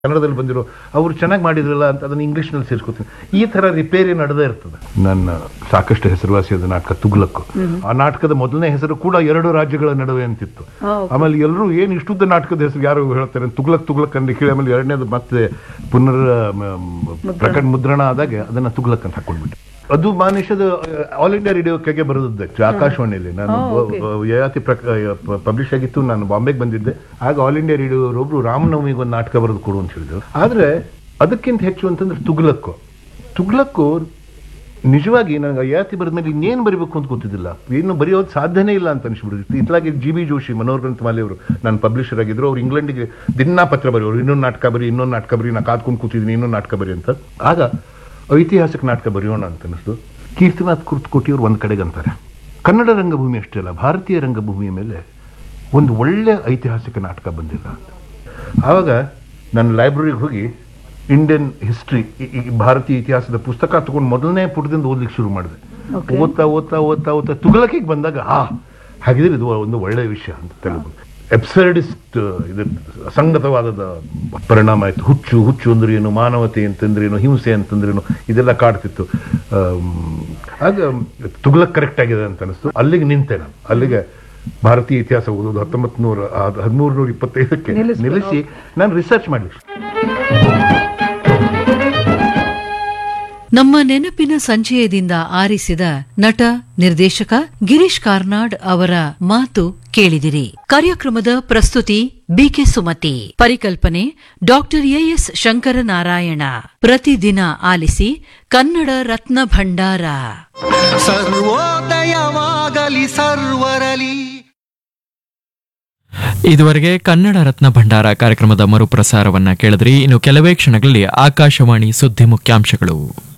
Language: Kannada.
ಕನ್ನಡದಲ್ಲಿ ಬಂದಿರೋ ಅವ್ರು ಚೆನ್ನಾಗಿ ಮಾಡಿದ್ರಲ್ಲ ಅಂತ ಅದನ್ನ ಇಂಗ್ಲಿಷ್ನಲ್ಲಿ ಸೇರಿಸ್ಕೊತೀನಿ ಈ ತರ ರಿಪೇರಿ ನಡೆದೇ ಇರ್ತದೆ ನನ್ನ ಸಾಕಷ್ಟು ಹೆಸರುವಾಸಿಯಾದ ನಾಟಕ ತುಗ್ಲಕ್ಕು ಆ ನಾಟಕದ ಮೊದಲನೇ ಹೆಸರು ಕೂಡ ಎರಡು ರಾಜ್ಯಗಳ ನಡುವೆ ಅಂತಿತ್ತು ಆಮೇಲೆ ಎಲ್ಲರೂ ಏನು ಇಷ್ಟುದ್ದ ನಾಟಕದ ಹೆಸರು ಯಾರು ಹೇಳ್ತಾರೆ ತುಗ್ಲಕ್ ತುಗ್ಲಕ್ ಅಂತ ಹೇಳಿ ಆಮೇಲೆ ಎರಡನೇದು ಮತ್ತೆ ಪುನರ್ ಮ, ಪ್ರಕಟ ಮುದ್ರಣ ಆದಾಗ ಅದನ್ನ ತುಗ್ಲಕ್ ಅಂತ ಹಾಕೊಂಡ್ಬಿಟ್ಟು ಅದು ಮಾನಿಷದ ಆಲ್ ಇಂಡಿಯಾ ರೇಡಿಯೋಕ್ಕೆ ಬರೋದು ಆಕಾಶವಾಣಿಯಲ್ಲಿ ನಾನು ಯಯಾತಿ ಪಬ್ಲಿಷ್ ಆಗಿತ್ತು ನಾನು ಬಾಂಬೆಗೆ ಬಂದಿದ್ದೆ ಆಗ ಆಲ್ ಇಂಡಿಯಾ ರೇಡಿಯೋ ಒಬ್ರು ರಾಮನವಮಿಗೆ ಒಂದು ನಾಟಕ ಬರೆದು ಕೊಡು ಅಂತ ಹೇಳಿದ್ರು ಆದ್ರೆ ಅದಕ್ಕಿಂತ ಹೆಚ್ಚು ಅಂತಂದ್ರೆ ತುಗ್ಲಕ್ಕು ತುಗ್ಲಕ್ಕು ನಿಜವಾಗಿ ನನಗೆ ಯಯಾತಿ ಬರೆದ ಮೇಲೆ ಇನ್ನೇನು ಬರಿಬೇಕು ಅಂತ ಗೊತ್ತಿದ್ದಿಲ್ಲ ಏನು ಬರೆಯೋದು ಸಾಧ್ಯನೇ ಇಲ್ಲ ಅಂತ ಅನಿಸ್ಬಿಡುತ್ತೆ ಇತ್ಲಾಗಿ ಜಿ ಬಿ ಜೋಶಿ ಮನೋಹರ್ ಗ್ರಂಥಮಾಲೆ ಅವರು ನಾನು ಪಬ್ಲಿಷರ್ ಆಗಿದ್ರು ಅವ್ರು ಇಂಗ್ಲೆಂಡಿಗೆ ದಿನಾ ಪತ್ರ ಬರೆಯೋರು ಇನ್ನೊಂದು ನಾಟಕ ಬರಿ ಇನ್ನೊಂದು ನಾಟಕ ಬರಿ ನಾ ಕಾದ್ಕೊಂಡು ಕೂತಿದ್ದೀನಿ ಇನ್ನೊಂದು ನಾಟಕ ಬರಿ ಅಂತ ಆಗ ಐತಿಹಾಸಿಕ ನಾಟಕ ಬರೆಯೋಣ ಅಂತ ಅನಿಸ್ತು ಕೀರ್ತನಾಥ್ ಕುರ್ತಕೋಟಿಯವ್ರು ಒಂದು ಕಡೆಗೆ ಅಂತಾರೆ ಕನ್ನಡ ರಂಗಭೂಮಿ ಅಷ್ಟೇ ಅಲ್ಲ ಭಾರತೀಯ ರಂಗಭೂಮಿಯ ಮೇಲೆ ಒಂದು ಒಳ್ಳೆ ಐತಿಹಾಸಿಕ ನಾಟಕ ಬಂದಿಲ್ಲ ಅಂತ ಆವಾಗ ನಾನು ಲೈಬ್ರರಿಗೆ ಹೋಗಿ ಇಂಡಿಯನ್ ಹಿಸ್ಟ್ರಿ ಭಾರತೀಯ ಇತಿಹಾಸದ ಪುಸ್ತಕ ತಗೊಂಡು ಮೊದಲನೇ ಪುಟದಿಂದ ಓದ್ಲಿಕ್ಕೆ ಶುರು ಮಾಡಿದೆ ಓದ್ತಾ ಓದ್ತಾ ಓದ್ತಾ ಓದ್ತಾ ತುಗಲಕಿಗೆ ಬಂದಾಗ ಹಾ ಹಾಗಿದ್ರೆ ಇದು ಒಂದು ಒಳ್ಳೆಯ ವಿಷಯ ಅಂತ ತೆಲುಗು ಎಬ್ಸರ್ಡಿಸ್ಟ್ ಇದು ಅಸಂಗತವಾದದ ಪರಿಣಾಮ ಆಯಿತು ಹುಚ್ಚು ಹುಚ್ಚು ಅಂದ್ರೆ ಏನು ಮಾನವತೆ ಅಂತಂದ್ರೇನು ಹಿಂಸೆ ಅಂತಂದ್ರೇನು ಇದೆಲ್ಲ ಕಾಡ್ತಿತ್ತು ಆಮ್, ಆಗ ತುಗ್ಲಕ್ ಕರೆಕ್ಟ್ ಆಗಿದೆ ಅಂತ ಅನಿಸ್ತು ಅಲ್ಲಿಗೆ ನಿಂತೆ ನಾನು ಅಲ್ಲಿಗೆ ಭಾರತೀಯ ಇತಿಹಾಸ ಓದೋದು ಹತ್ತೊಂಬತ್ತು ನೂರ ಹದಿಮೂರು ನೂರ ಇಪ್ಪತ್ತೈದಕ್ಕೆ ನಿಲ್ಲಿಸಿ ನಾನು ರಿಸರ್ಚ್ ಮಾಡಲಿಕ್ಕೆ ನಮ್ಮ ನೆನಪಿನ ಸಂಚಯದಿಂದ ಆರಿಸಿದ ನಟ ನಿರ್ದೇಶಕ ಗಿರೀಶ್ ಕಾರ್ನಾಡ್ ಅವರ ಮಾತು ಕೇಳಿದಿರಿ ಕಾರ್ಯಕ್ರಮದ ಪ್ರಸ್ತುತಿ ಬಿಕೆ ಸುಮತಿ ಪರಿಕಲ್ಪನೆ ಡಾಕ್ಟರ್ ಎಎಸ್ ಶಂಕರನಾರಾಯಣ ಪ್ರತಿದಿನ ಆಲಿಸಿ ಕನ್ನಡ ರತ್ನ ಭಂಡಾರ ಸರ್ವೋದಯವಾಗಲಿ ಸರ್ವರಲಿ ಇದುವರೆಗೆ ಕನ್ನಡ ರತ್ನ ಭಂಡಾರ ಕಾರ್ಯಕ್ರಮದ ಮರುಪ್ರಸಾರವನ್ನ ಕೇಳಿದ್ರಿ ಇನ್ನು ಕೆಲವೇ ಕ್ಷಣಗಳಲ್ಲಿ ಆಕಾಶವಾಣಿ ಸುದ್ದಿ ಮುಖ್ಯಾಂಶಗಳು